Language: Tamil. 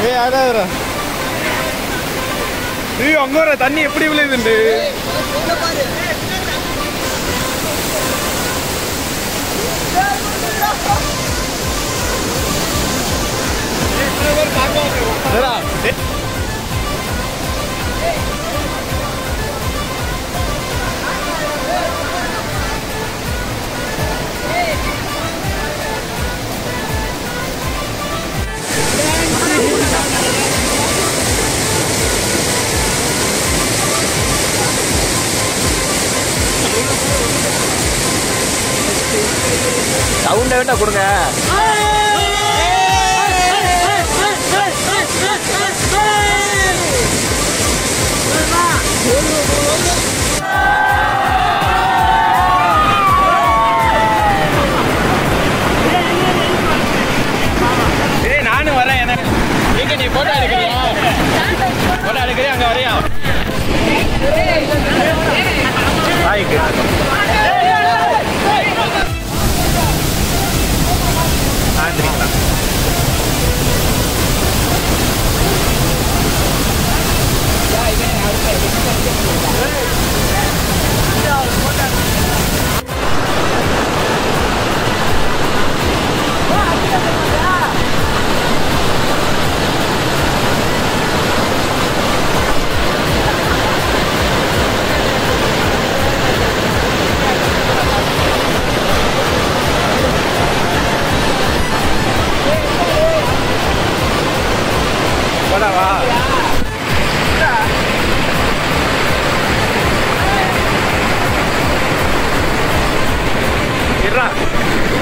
ஏய் ஆடாதரா ஏய் அங்க வர தண்ணி எப்படி விழுதுண்டு ஏடா, ஏய். சவுண்டை வேண்டாம் கொடுங்க ஏய் நானும் வரேன் எனக்கு எங்க நீ போட்டோ எடுக்கிறியா போட்டோ எடுக்கிறியா அங்க வரையா ஆயிக்கு ஆந்திரிங்களா போடாவா இருடா